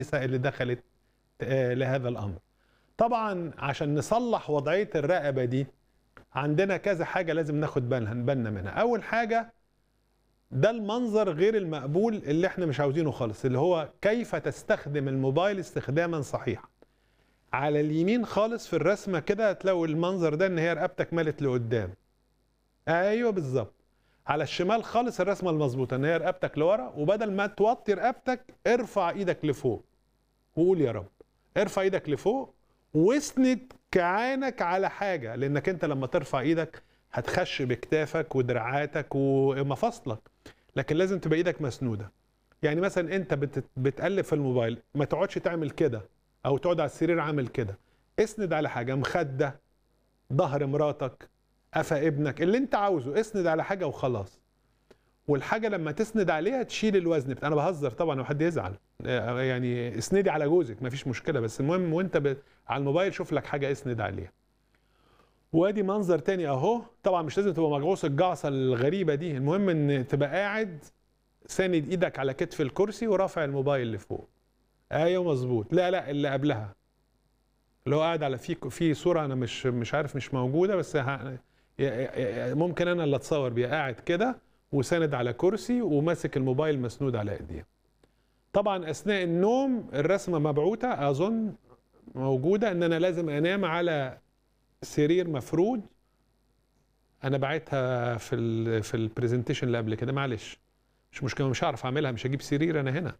اللي دخلت آه، لهذا الامر طبعا عشان نصلح وضعيه الرقبه دي عندنا كذا حاجه لازم ناخد بالنا بالنا منها اول حاجه ده المنظر غير المقبول اللي احنا مش عاوزينه خالص اللي هو كيف تستخدم الموبايل استخداما صحيحا على اليمين خالص في الرسمه كده هتلاقوا المنظر ده ان هي رقبتك مالت لقدام ايوه بالظبط على الشمال خالص الرسمه المظبوطه ان هي رقبتك لورا وبدل ما توطي رقبتك ارفع ايدك لفوق وقول يا رب ارفع ايدك لفوق واسند كعانك على حاجه لانك انت لما ترفع ايدك هتخش بكتافك ودراعاتك ومفاصلك لكن لازم تبقى ايدك مسنوده يعني مثلا انت بت- بتقلب في الموبايل ما تقعدش تعمل كده او تقعد على السرير عامل كده اسند على حاجه مخده ظهر مراتك قفا ابنك اللي انت عاوزه اسند على حاجه وخلاص والحاجه لما تسند عليها تشيل الوزن بتاع انا بهزر طبعا لو حد يزعل آه، يعني اسندي على جوزك مفيش مشكله بس المهم وانت ب... على الموبايل شوف لك حاجه اسند عليها وادي منظر تاني اهو طبعا مش لازم تبقى مجعوص الجعصه الغريبه دي المهم ان تبقى قاعد ساند ايدك على كتف الكرسي ورافع الموبايل لفوق ايوه مظبوط لا لا اللي قبلها اللي هو قاعد على في في صوره انا مش مش عارف مش موجوده بس ه... ي- ي- ممكن انا اللي اتصور بيها قاعد كده وساند على كرسي وماسك الموبايل مسنود على ايديه طبعا اثناء النوم الرسمه مبعوثه اظن موجوده ان انا لازم انام على سرير مفرود انا بعتها في ال في البرزنتيشن اللي قبل كده معلش مش مشكله مش هعرف اعملها مش هجيب سرير انا هنا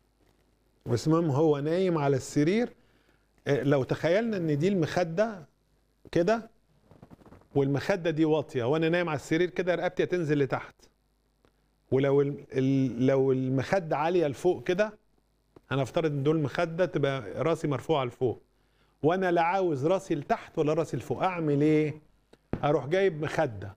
بس المهم هو نايم على السرير آه، لو تخيلنا ان دي المخده كده والمخده دي واطيه وانا نايم على السرير كده رقبتي هتنزل لتحت ولو ال- ال- لو المخده عاليه لفوق كده هنفترض ان دول مخده تبقى راسي مرفوعه لفوق وانا لا عاوز راسي لتحت ولا راسي لفوق اعمل ايه اروح جايب مخده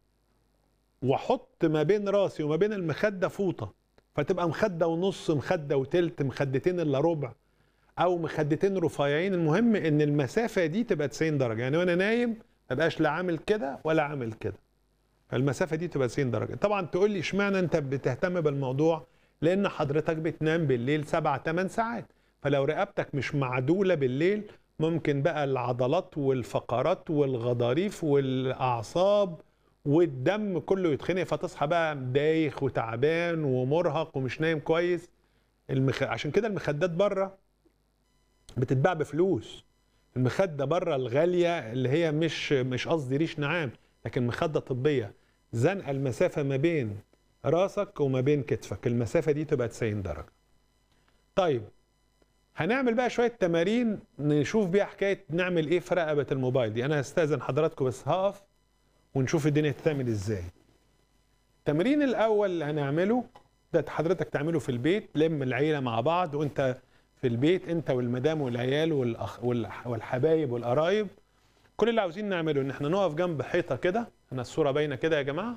واحط ما بين راسي وما بين المخده فوطه فتبقى مخده ونص مخده وتلت مخدتين الا ربع او مخدتين رفيعين المهم ان المسافه دي تبقى 90 درجه يعني وانا نايم ما بقاش لا عامل كده ولا عامل كده المسافه دي تبقى 90 درجه طبعا تقول لي اشمعنى انت بتهتم بالموضوع لان حضرتك بتنام بالليل 7 8 ساعات فلو رقبتك مش معدوله بالليل ممكن بقى العضلات والفقرات والغضاريف والاعصاب والدم كله يتخنق فتصحى بقى دايخ وتعبان ومرهق ومش نايم كويس المخ... عشان كده المخدات بره بتتباع بفلوس المخده بره الغاليه اللي هي مش مش قصدي ريش نعام لكن مخده طبيه زنقه المسافه ما بين راسك وما بين كتفك المسافه دي تبقى 90 درجه طيب هنعمل بقى شويه تمارين نشوف بيها حكايه نعمل ايه في رقبه الموبايل دي انا هستاذن حضراتكم بس هقف ونشوف الدنيا تتعمل ازاي التمرين الاول اللي هنعمله ده حضرتك تعمله في البيت لم العيله مع بعض وانت في البيت انت والمدام والعيال والأخ والح- والحبايب والقرايب كل اللي عاوزين نعمله ان احنا نقف جنب حيطه كده انا الصوره باينه كده يا جماعه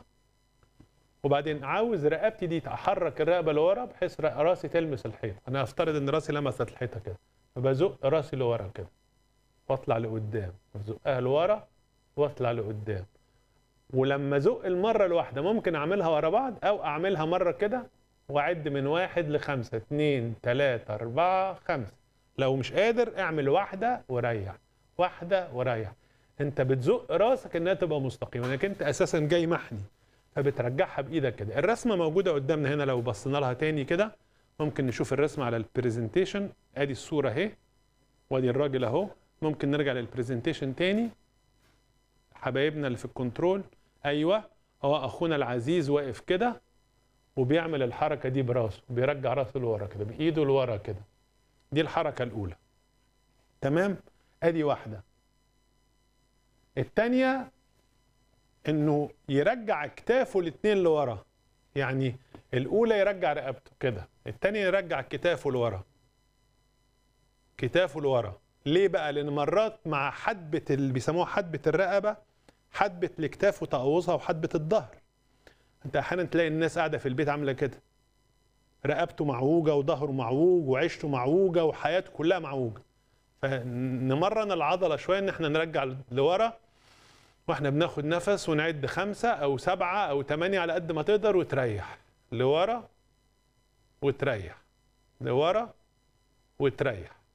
وبعدين عاوز رقبتي دي احرك الرقبه لورا بحيث ر- راسي تلمس الحيطه انا افترض ان راسي لمست الحيطه كده فبزق راسي لورا كده واطلع لقدام بزقها لورا واطلع لقدام ولما ازق المره الواحده ممكن اعملها ورا بعض او اعملها مره كده واعد من واحد لخمسه اتنين تلاته اربعه خمسه لو مش قادر اعمل واحده وريح واحده وريح انت بتزق راسك انها تبقى مستقيمه لانك انت اساسا جاي محني فبترجعها بايدك كده الرسمه موجوده قدامنا هنا لو بصينا لها تاني كده ممكن نشوف الرسمه على البرزنتيشن ادي الصوره اهي وادي الراجل اهو ممكن نرجع للبرزنتيشن تاني حبايبنا اللي في الكنترول ايوه هو اخونا العزيز واقف كده وبيعمل الحركه دي براسه بيرجع راسه لورا كده بايده لورا كده دي الحركه الاولى تمام ادي واحده الثانيه انه يرجع كتافه الاثنين لورا يعني الاولى يرجع رقبته كده الثانيه يرجع كتافه لورا كتافه لورا ليه بقى لان مرات مع حدبه اللي بيسموها حدبه الرقبه حدبه الاكتاف وتقوسها وحدبه الظهر انت احيانا تلاقي الناس قاعده في البيت عامله كده رقبته معوجه وظهره معوج وعيشته معوجه وحياته كلها معوجه فنمرن العضله شويه ان احنا نرجع لورا واحنا بناخد نفس ونعد خمسه او سبعه او ثمانيه على قد ما تقدر وتريح لورا وتريح لورا وتريح